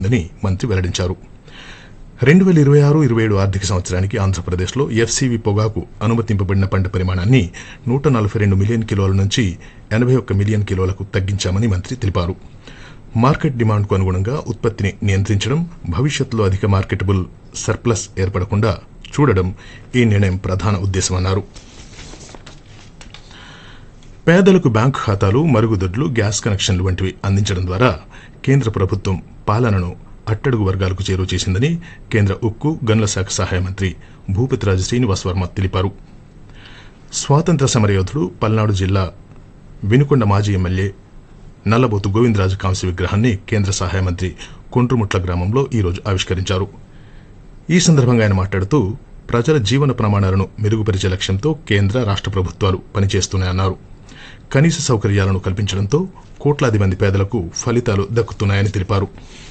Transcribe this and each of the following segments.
ఉందని మంత్రి వెల్లడించారు రెండు వేల ఇరవై ఆరు ఇరవై ఏడు ఆర్థిక సంవత్సరానికి ఆంధ్రప్రదేశ్లో ఎఫ్సీవీ పొగాకు అనుమతింపబడిన పంట పరిమాణాన్ని నూట నలభై రెండు మిలియన్ కిలోల నుంచి ఎనభై ఒక్క మిలియన్ కిలోలకు తగ్గించామని మంత్రి తెలిపారు మార్కెట్ డిమాండ్కు అనుగుణంగా ఉత్పత్తిని నియంత్రించడం భవిష్యత్తులో అధిక మార్కెటబుల్ సర్ప్లస్ ఏర్పడకుండా చూడడం ఈ నిర్ణయం ప్రధాన ఉద్దేశమన్నారు పేదలకు బ్యాంకు ఖాతాలు మరుగుదొడ్లు గ్యాస్ కనెక్షన్లు వంటివి అందించడం ద్వారా కేంద్ర ప్రభుత్వం పాలనను అట్టడుగు వర్గాలకు చేరువ చేసిందని కేంద్ర ఉక్కు గనుల శాఖ సహాయ మంత్రి భూపతిరాజు శ్రీనివాస్ వర్మ తెలిపారు స్వాతంత్ర సమరయోధుడు పల్నాడు జిల్లా వినుకొండ మాజీ ఎమ్మెల్యే నల్లబోతు గోవిందరాజు కాంస్య విగ్రహాన్ని కేంద్ర సహాయ మంత్రి కొండ్రుముట్ల గ్రామంలో ఈరోజు ఆవిష్కరించారు ఈ సందర్భంగా ఆయన మాట్లాడుతూ ప్రజల జీవన ప్రమాణాలను మెరుగుపరిచే లక్ష్యంతో కేంద్ర రాష్ట ప్రభుత్వాలు పనిచేస్తున్నాయన్నారు కనీస సౌకర్యాలను కల్పించడంతో కోట్లాది మంది పేదలకు ఫలితాలు దక్కుతున్నాయని తెలిపారు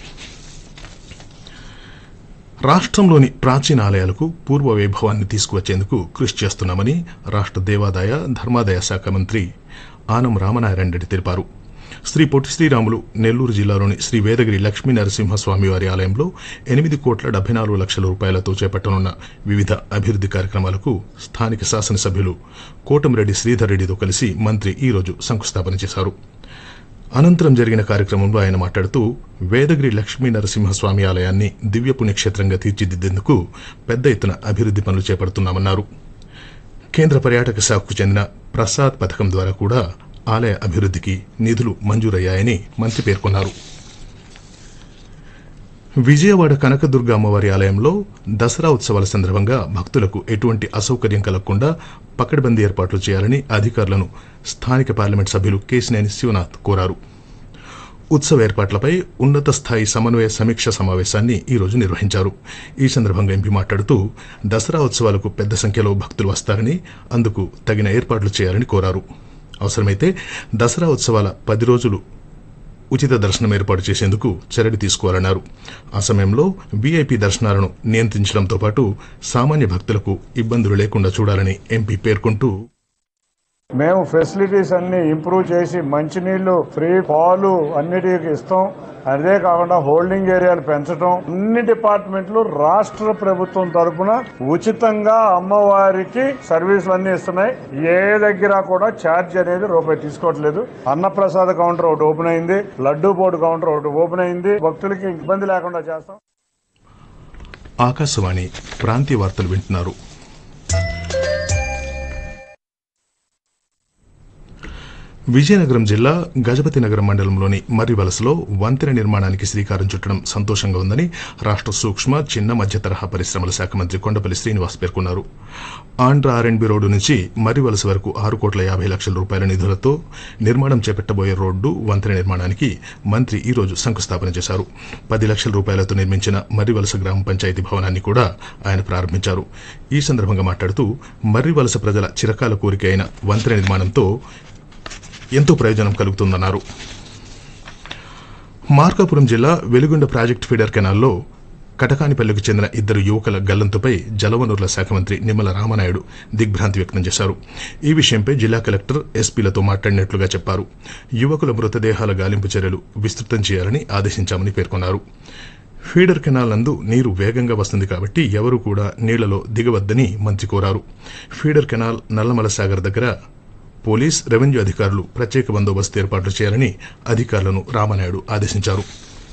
రాష్ట్రంలోని ప్రాచీన ఆలయాలకు పూర్వ వైభవాన్ని తీసుకువచ్చేందుకు కృషి చేస్తున్నామని రాష్ట్ర దేవాదాయ ధర్మాదాయ శాఖ మంత్రి ఆనం రామనారాయణ రెడ్డి తెలిపారు శ్రీ పొట్టి శ్రీరాములు నెల్లూరు జిల్లాలోని శ్రీ వేదగిరి లక్ష్మీ నరసింహస్వామి వారి ఆలయంలో ఎనిమిది కోట్ల డెబ్బై నాలుగు లక్షల రూపాయలతో చేపట్టనున్న వివిధ అభివృద్ది కార్యక్రమాలకు స్థానిక శాసనసభ్యులు కోటమిరెడ్డి శ్రీధర్ రెడ్డితో కలిసి మంత్రి ఈ రోజు శంకుస్థాపన చేశారు అనంతరం జరిగిన కార్యక్రమంలో ఆయన మాట్లాడుతూ వేదగిరి లక్ష్మీ నరసింహస్వామి ఆలయాన్ని దివ్య పుణ్యక్షేత్రంగా తీర్చిదిద్దేందుకు పెద్ద ఎత్తున అభివృద్ది పనులు చేపడుతున్నామన్నారు కేంద్ర పర్యాటక శాఖకు చెందిన ప్రసాద్ పథకం ద్వారా కూడా ఆలయ అభివృద్దికి నిధులు మంజూరయ్యాయని మంత్రి పేర్కొన్నారు విజయవాడ కనకదుర్గ అమ్మవారి ఆలయంలో దసరా ఉత్సవాల సందర్భంగా భక్తులకు ఎటువంటి అసౌకర్యం కలగకుండా పకడ్బందీ ఏర్పాట్లు చేయాలని అధికారులను స్థానిక పార్లమెంట్ సభ్యులు కేసినేని శివనాథ్ కోరారు ఉత్సవ ఏర్పాట్లపై ఉన్నత స్థాయి సమన్వయ సమీక్ష సమావేశాన్ని ఈ రోజు నిర్వహించారు ఈ సందర్భంగా ఎంపీ మాట్లాడుతూ దసరా ఉత్సవాలకు పెద్ద సంఖ్యలో భక్తులు వస్తారని అందుకు తగిన ఏర్పాట్లు చేయాలని కోరారు అవసరమైతే దసరా ఉత్సవాల పది రోజులు ఉచిత దర్శనం ఏర్పాటు చేసేందుకు చర్యలు తీసుకోవాలన్నారు ఆ సమయంలో వీఐపీ దర్శనాలను నియంత్రించడంతో పాటు సామాన్య భక్తులకు ఇబ్బందులు లేకుండా చూడాలని ఎంపీ పేర్కొంటూ మేము ఫెసిలిటీస్ అన్ని ఇంప్రూవ్ చేసి మంచినీళ్లు ఫ్రీ పాలు అన్నిటికి ఇస్తాం అదే కాకుండా హోల్డింగ్ ఏరియాలు పెంచడం అన్ని డిపార్ట్మెంట్లు రాష్ట్ర ప్రభుత్వం తరపున ఉచితంగా అమ్మవారికి సర్వీసులు అన్ని ఇస్తున్నాయి ఏ దగ్గర కూడా ఛార్జ్ అనేది రూపాయి తీసుకోవట్లేదు అన్నప్రసాద కౌంటర్ ఒకటి ఓపెన్ అయింది లడ్డూ బోర్డు కౌంటర్ ఒకటి ఓపెన్ అయింది భక్తులకి ఇబ్బంది లేకుండా చేస్తాం ఆకాశవాణి ప్రాంతీయ వార్తలు వింటున్నారు విజయనగరం జిల్లా గజపతి నగరం మండలంలోని మర్రి వలసలో వంతెన నిర్మాణానికి శ్రీకారం చుట్టడం సంతోషంగా ఉందని రాష్ట్ర సూక్ష్మ చిన్న మధ్య తరహా పరిశ్రమల శాఖ మంత్రి కొండపల్లి శ్రీనివాస్ పేర్కొన్నారు ఆంధ్ర ఆర్ఎండ్బి రోడ్డు నుంచి మర్రి వలస వరకు ఆరు కోట్ల యాభై లక్షల రూపాయల నిధులతో నిర్మాణం చేపట్టబోయే రోడ్డు వంతెన నిర్మాణానికి మంత్రి ఈ రోజు శంకుస్థాపన చేశారు పది లక్షల రూపాయలతో నిర్మించిన మర్రి వలస గ్రామ పంచాయతీ భవనాన్ని కూడా ఆయన ప్రారంభించారు ఈ సందర్భంగా మాట్లాడుతూ మర్రి వలస ప్రజల చిరకాల కోరిక అయిన వంతెన నిర్మాణంతో ఎంతో ప్రయోజనం కలుగుతుందన్నారు మార్కాపురం జిల్లా వెలుగొండ ప్రాజెక్టు ఫీడర్ కెనాల్లో కటకానిపల్లికి చెందిన ఇద్దరు యువకుల గల్లంతుపై జలవనరుల శాఖ మంత్రి నిమ్మల రామనాయుడు దిగ్భ్రాంతి వ్యక్తం చేశారు ఈ విషయంపై జిల్లా కలెక్టర్ ఎస్పీలతో మాట్లాడినట్లుగా చెప్పారు యువకుల మృతదేహాల గాలింపు చర్యలు విస్తృతం చేయాలని ఆదేశించామని పేర్కొన్నారు ఫీడర్ కెనాల్ నందు నీరు వేగంగా వస్తుంది కాబట్టి ఎవరూ కూడా నీళ్లలో దిగవద్దని మంత్రి కోరారు ఫీడర్ కెనాల్ నల్లమల సాగర్ దగ్గర పోలీస్ రెవెన్యూ అధికారులు ప్రత్యేక బందోబస్తు ఏర్పాట్లు చేయాలని అధికారులను రామనాయుడు ఆదేశించారు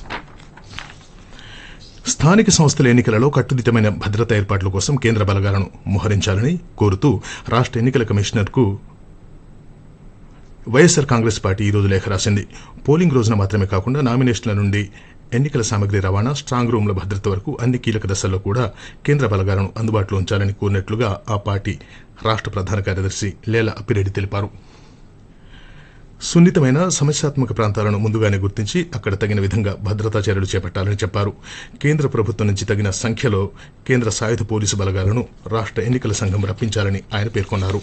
స్థానిక సంస్థల ఎన్నికలలో కట్టుదిట్టమైన భద్రతా ఏర్పాట్ల కోసం కేంద్ర బలగాలను మోహరించాలని కోరుతూ రాష్ట్ర ఎన్నికల కమిషనర్కు వైఎస్సార్ కాంగ్రెస్ పార్టీ ఈ రోజు లేఖ రాసింది పోలింగ్ రోజున మాత్రమే కాకుండా నామినేషన్ల నుండి ఎన్నికల సామగ్రి రవాణా స్ట్రాంగ్ రూమ్ల భద్రత వరకు అన్ని కీలక దశల్లో కూడా కేంద్ర బలగాలను అందుబాటులో ఉంచాలని కోరినట్లుగా ఆ పార్టీ రాష్ట్ర ప్రధాన కార్యదర్శి లేల అప్పిరెడ్డి తెలిపారు సున్నితమైన సమస్యాత్మక ప్రాంతాలను ముందుగానే గుర్తించి అక్కడ తగిన విధంగా భద్రతా చర్యలు చేపట్టాలని చెప్పారు కేంద్ర ప్రభుత్వం నుంచి తగిన సంఖ్యలో కేంద్ర సాయుధ పోలీసు బలగాలను రాష్ట్ర ఎన్నికల సంఘం రప్పించాలని ఆయన పేర్కొన్నారు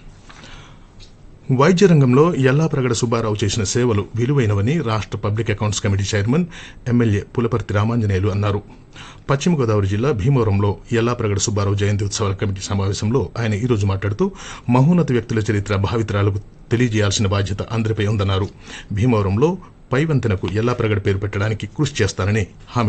వైద్య రంగంలో ఎల్లాప్రగడ సుబ్బారావు చేసిన సేవలు విలువైనవని రాష్ట్ర public accounts committee chairman MLA Pulaparthi Ramanjaneyulu అన్నారు పశ్చిమ గోదావరి జిల్లా భీమవరంలో ఎల్లాప్రగడ సుబ్బారావు జయంతి ఉత్సవాల కమిటీ సమావేశంలో ఆయన ఈ రోజు మాట్లాడుతూ మహోన్నత వ్యక్తుల చరిత్ర భావితరాలకు తెలియజేయాల్సిన బాధ్యత అందరిపై ఉందన్నారు భీమవరంలో పై వంతెనకు ఎల్లాప్రగడ పేరు పెట్టడానికి కృషి చేస్తానని హామీ